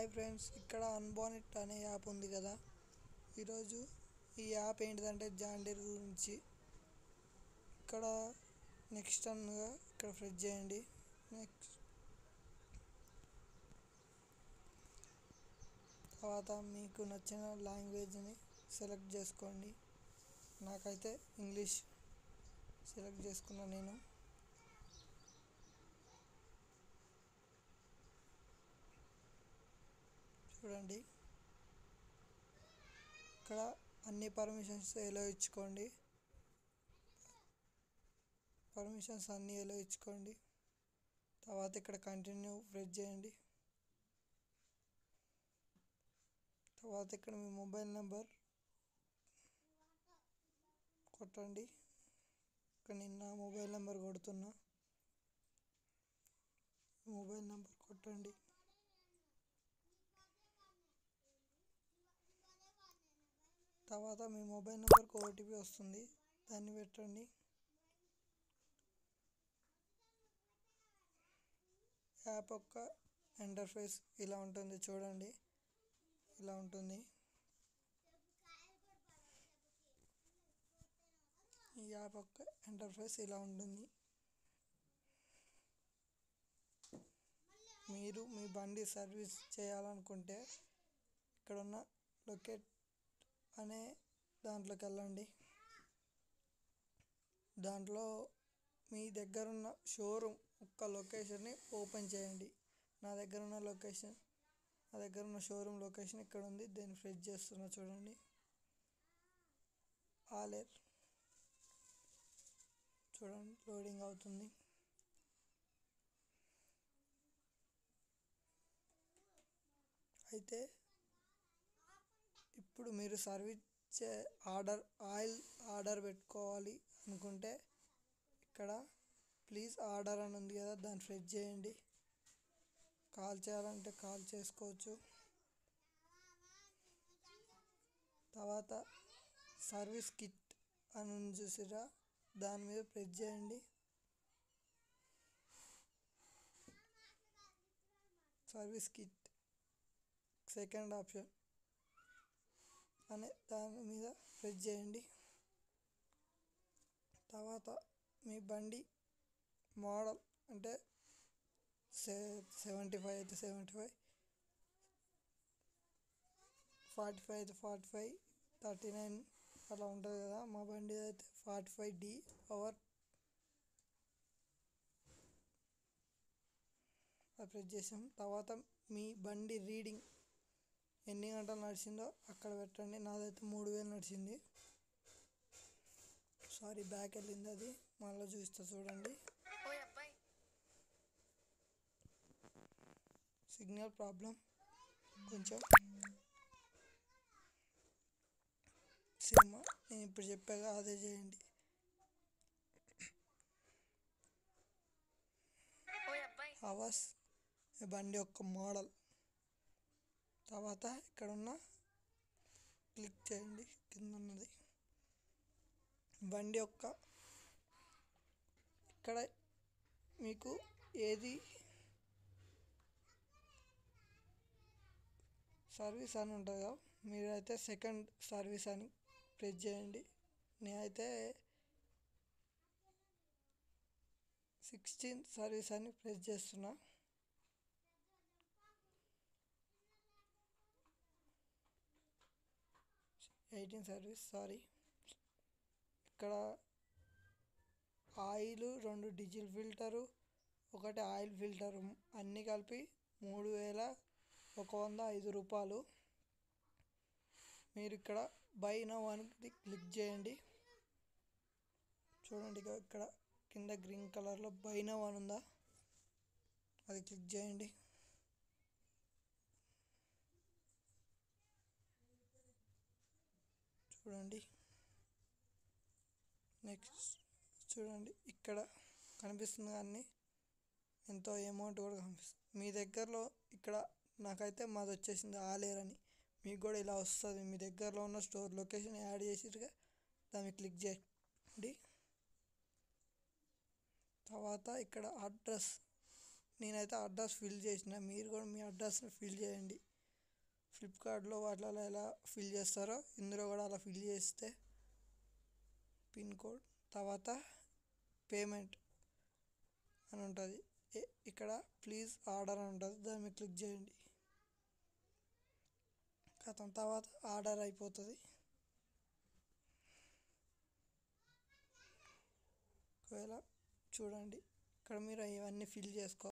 hi friends ఇక్కడ అన్బానెట్ అనే app ఉంది కదా ఈరోజు ఈ యాప్ ఏంటిదంటే జాండీర్ గురించి ఇక్కడ నెక్స్ట్ అనగా ఇక్కడ ప్రెస్ చేయండి నెక్స్ట్ తర్వాత మీకు నచ్చిన లాంగ్వేజ్ని సెలెక్ట్ చేసుకోండి నాకైతే ఇంగ్లీష్ సెలెక్ట్ చేసుకున్నా నేను చూడండి ఇక్కడ అన్ని పర్మిషన్స్ ఎలా ఇచ్చుకోండి పర్మిషన్స్ అన్నీ ఎలా ఇచ్చుకోండి తర్వాత ఇక్కడ కంటిన్యూ ప్రెస్ చేయండి తర్వాత ఇక్కడ మీ మొబైల్ నెంబర్ కొట్టండి ఇక్కడ నేను నా మొబైల్ నెంబర్ కొడుతున్నా మొబైల్ నెంబర్ కొట్టండి తర్వాత మీ మొబైల్ నెంబర్కి ఓటీపీ వస్తుంది దాన్ని పెట్టండి యాప్ యొక్క ఇంటర్ఫేస్ ఇలా ఉంటుంది చూడండి ఇలా ఉంటుంది ఈ యాప్ యొక్క ఇంటర్ఫేస్ ఇలా ఉంటుంది మీరు మీ బండి సర్వీస్ చేయాలనుకుంటే ఇక్కడ ఉన్న లొకేట్ అనే దాంట్లోకి వెళ్ళండి దాంట్లో మీ దగ్గర ఉన్న షోరూమ్ ఒక్క లొకేషన్ని ఓపెన్ చేయండి నా దగ్గర ఉన్న లొకేషన్ నా దగ్గర ఉన్న షోరూమ్ లొకేషన్ ఇక్కడ ఉంది దీన్ని ఫ్రెష్ చేస్తున్నా చూడండి ఆలేర్ చూడండి లోడింగ్ అవుతుంది అయితే ఇప్పుడు మీరు సర్వీస్ చే ఆర్డర్ ఆయిల్ ఆర్డర్ పెట్టుకోవాలి అనుకుంటే ఇక్కడ ప్లీజ్ ఆర్డర్ అని ఉంది కదా దాన్ని ఫ్రెష్ చేయండి కాల్ చేయాలంటే కాల్ చేసుకోవచ్చు తర్వాత సర్వీస్ కిట్ అని ఉంది చూసిరా దాని మీద ప్రెస్ చేయండి సర్వీస్ కిట్ సెకండ్ ఆప్షన్ అనే దాని మీద ప్రెస్ చేయండి తర్వాత మీ బండి మోడల్ అంటే సె సెవెంటీ ఫైవ్ అయితే సెవెంటీ ఫైవ్ ఫార్టీ ఫైవ్ అయితే ఫార్టీ ఫైవ్ థర్టీ నైన్ అలా ఉంటుంది కదా మా బండి అయితే ఫార్టీ ఫైవ్ డి పవర్ అది ప్రెస్ చేసాం తర్వాత మీ బండి రీడింగ్ ఎన్ని గంటలు నడిచిందో అక్కడ పెట్టండి నాదైతే మూడు వేలు నడిచింది సారీ బ్యాక్ వెళ్ళింది అది మళ్ళీ చూస్తా చూడండి ఓయ్ అబ్బాయి సిగ్నల్ ప్రాబ్లం కొంచెం సేమ్ నేను ఇప్పుడు చెప్పాగా అదే చేయండి ఓయ్ అబ్బాయి అవర్స్ ఈ బండి యొక్క మోడల్ తర్వాత ఇక్కడ ఉన్న క్లిక్ చేయండి కింద ఉన్నది బండి యొక్క ఇక్కడ మీకు ఏది సర్వీస్ అని ఉంటుంది కదా మీరైతే సెకండ్ సర్వీస్ అని ప్రెస్ చేయండి నేనైతే సిక్స్టీన్ సర్వీస్ అని ప్రెస్ చేస్తున్నా ఎయిటీన్ సర్వీస్ సారీ ఇక్కడ ఆయిల్ రెండు డీజిల్ ఫిల్టరు ఒకటి ఆయిల్ ఫిల్టరు అన్నీ కలిపి మూడు వేల ఒక వంద ఐదు రూపాయలు మీరు ఇక్కడ బై నవ్ అని క్లిక్ చేయండి చూడండి ఇక ఇక్కడ కింద గ్రీన్ కలర్లో బై నవ్ అని ఉందా అది క్లిక్ చేయండి చూడండి నెక్స్ట్ చూడండి ఇక్కడ కనిపిస్తుంది కానీ ఎంతో అమౌంట్ కూడా కనిపిస్తుంది మీ దగ్గరలో ఇక్కడ నాకైతే మాది వచ్చేసింది ఆలేరని మీకు కూడా ఇలా వస్తుంది మీ దగ్గరలో ఉన్న స్టోర్ లొకేషన్ యాడ్ చేసిరుగా దాన్ని క్లిక్ చేయండి తర్వాత ఇక్కడ అడ్రస్ నేనైతే అడ్రస్ ఫిల్ చేసిన మీరు కూడా మీ అడ్రస్ని ఫిల్ చేయండి ఫ్లిప్కార్ట్లో వాటిలలో ఎలా ఫిల్ చేస్తారో ఇందులో కూడా అలా ఫిల్ చేస్తే పిన్ కోడ్ తర్వాత పేమెంట్ అని ఉంటుంది ఇక్కడ ప్లీజ్ ఆర్డర్ అని ఉంటుంది దాని మీద క్లిక్ చేయండి కథం తర్వాత ఆర్డర్ అయిపోతుంది ఒకవేళ చూడండి ఇక్కడ మీరు ఇవన్నీ ఫిల్ చేసుకో